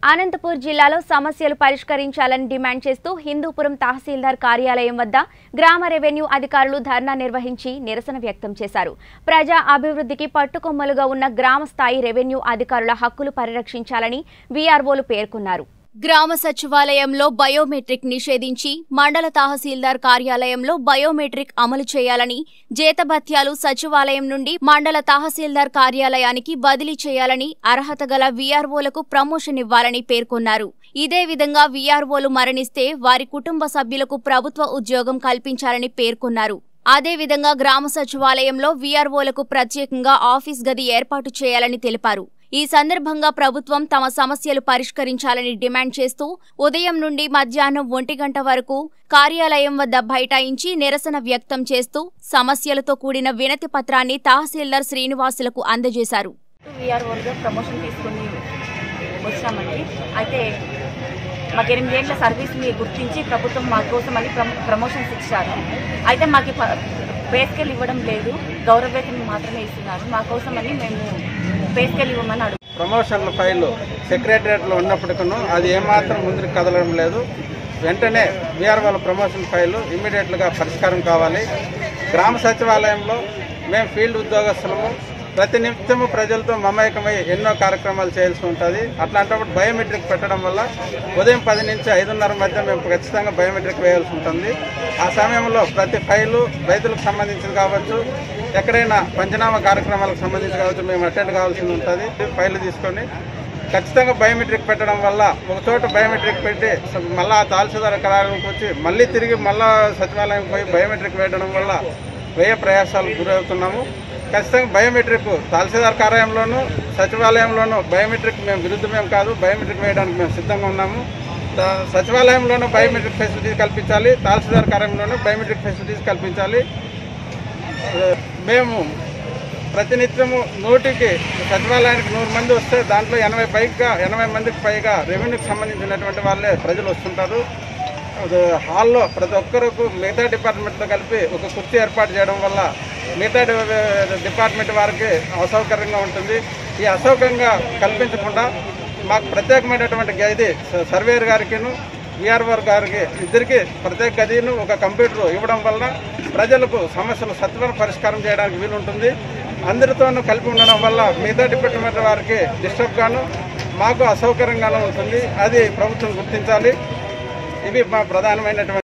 అనంతపూర్ జిల్లాలో సమస్యలు పరిష్కరించాలని డిమాండ్ చేస్తూ హిందూపురం తహసీల్దార్ కార్యాలయం వద్ద గ్రామ రెవెన్యూ అధికారులు ధర్నా నిర్వహించి నిరసన వ్యక్తం చేశారు ప్రజా అభివృద్ధికి పట్టుకొమ్మలుగా ఉన్న గ్రామ స్థాయి రెవెన్యూ అధికారుల హక్కులు పరిరక్షించాలని వీఆర్ఓలు పేర్కొన్నారు గ్రామ సచివాలయంలో బయోమెట్రిక్ నిషేధించి మండల తహసీల్దార్ కార్యాలయంలో బయోమెట్రిక్ అమలు చేయాలని జీతభత్యాలు సచివాలయం నుండి మండల తహసీల్దార్ కార్యాలయానికి బదిలీ చేయాలని అర్హత గల వీఆర్ఓలకు ప్రమోషన్ ఇవ్వాలని పేర్కొన్నారు ఇదే విధంగా వీఆర్ఓలు మరణిస్తే వారి కుటుంబ సభ్యులకు ప్రభుత్వ ఉద్యోగం కల్పించాలని పేర్కొన్నారు అదేవిధంగా గ్రామ సచివాలయంలో వీఆర్ఓలకు ప్రత్యేకంగా ఆఫీస్ గది ఏర్పాటు చేయాలని తెలిపారు ఈ సందర్భంగా ప్రభుత్వం తమ సమస్యలు పరిష్కరించాలని డిమాండ్ చేస్తూ ఉదయం నుండి మధ్యాహ్నం ఒంటి గంట వరకు కార్యాలయం వద్ద బైఠాయించి నిరసన వ్యక్తం చేస్తూ సమస్యలతో కూడిన వినతి పత్రాన్ని తహసీల్దార్ శ్రీనివాసులకు అందజేశారు వీఆర్ఓలుగా ప్రమోషన్ తీసుకుని వచ్చామండి అయితే మాకు ఎనిమిదేళ్ల సర్వీస్ని గుర్తించి ప్రభుత్వం మా కోసం అని ప్రమో ప్రమోషన్స్ ఇచ్చారు అయితే మాకు పే స్కేల్ ఇవ్వడం లేదు గౌరవ వేతనం మాత్రమే ఇస్తున్నారు మా కోసం అని మేము పే స్కేల్ ఇవ్వమని అడుగు ప్రమోషన్ల ఫైలు సెక్రటరియట్లో ఉన్నప్పటికీ అది ఏమాత్రం ముందుకు కదలడం లేదు వెంటనే బీఆర్ వాళ్ళ ప్రమోషన్ ఫైలు ఇమ్మీడియట్గా పరిష్కారం కావాలి గ్రామ సచివాలయంలో మేము ఫీల్డ్ ఉద్యోగస్తులము ప్రతి నిత్యము ప్రజలతో మమేకమై ఎన్నో కార్యక్రమాలు చేయాల్సి ఉంటుంది అట్లాంటప్పుడు బయోమెట్రిక్ పెట్టడం వల్ల ఉదయం పది నుంచి ఐదున్నర మధ్య మేము ఖచ్చితంగా బయోమెట్రిక్ వేయాల్సి ఉంటుంది ఆ సమయంలో ప్రతి ఫైలు రైతులకు సంబంధించింది కావచ్చు ఎక్కడైనా పంచనామా కార్యక్రమాలకు సంబంధించి కావచ్చు మేము అటెండ్ కావాల్సి ఉంటుంది ఫైలు తీసుకొని ఖచ్చితంగా బయోమెట్రిక్ పెట్టడం వల్ల ఒక చోట బయోమెట్రిక్ పెట్టి మళ్ళీ ఆ తహసీల్దార్ కార్యాలయంకి వచ్చి మళ్ళీ తిరిగి మళ్ళా సచివాలయం పోయి బయోమెట్రిక్ వేయడం వల్ల వ్యయ ప్రయాసాలకు గురవుతున్నాము ఖచ్చితంగా బయోమెట్రిక్ తహసీల్దార్ కార్యాలయంలోనూ సచివాలయంలోనూ బయోమెట్రిక్ మేము విరుద్ధమేం కాదు బయోమెట్రిక్ వేయడానికి మేము సిద్ధంగా ఉన్నాము త- సచివాలయంలోనూ బయోమెట్రిక్ ఫెసిలిటీస్ కల్పించాలి తహసీల్దార్ కార్యాలయంలోనూ బయోమెట్రిక్ ఫెసిలిటీస్ కల్పించాలి మేము ప్రతినిత్యము నూటికి సచివాలయానికి నూరు మంది వస్తే దాంట్లో ఎనభై పైగా ఎనభై మందికి పైగా రెవెన్యూకి సంబంధించినటువంటి వాళ్ళే ప్రజలు వస్తుంటారు అది హాల్లో ప్రతి ఒక్కరికి మిగతా డిపార్ట్మెంట్తో కలిపి ఒక కుర్చీ ఏర్పాటు చేయడం వల్ల మిగతా డి- డిపార్ట్మెంట్ వారికి అసౌకర్యంగా ఉంటుంది ఈ అసౌకర్యంగా కల్పించకుండా మాకు ప్రత్యేకమైనటువంటి గది స- సర్వేయర్ గారికిను విఆర్ఓ గారికి ఇద్దరికి ప్రత్యేక గదిను ఒక కంప్యూటర్ ఇవ్వడం వలన ప్రజలకు సమస్యలు సత్వర పరిష్కారం చేయడానికి వీలుంటుంది అందరితోనూ కలిపి ఉండడం వల్ల మిగతా డిపార్ట్మెంట్ వారికి డిస్టర్బ్ గాను మాకు అసౌకర్యంగాను ఉంటుంది అది ప్రభుత్వం గుర్తించాలి ఇవి మా ప్రధానమైనటువంటి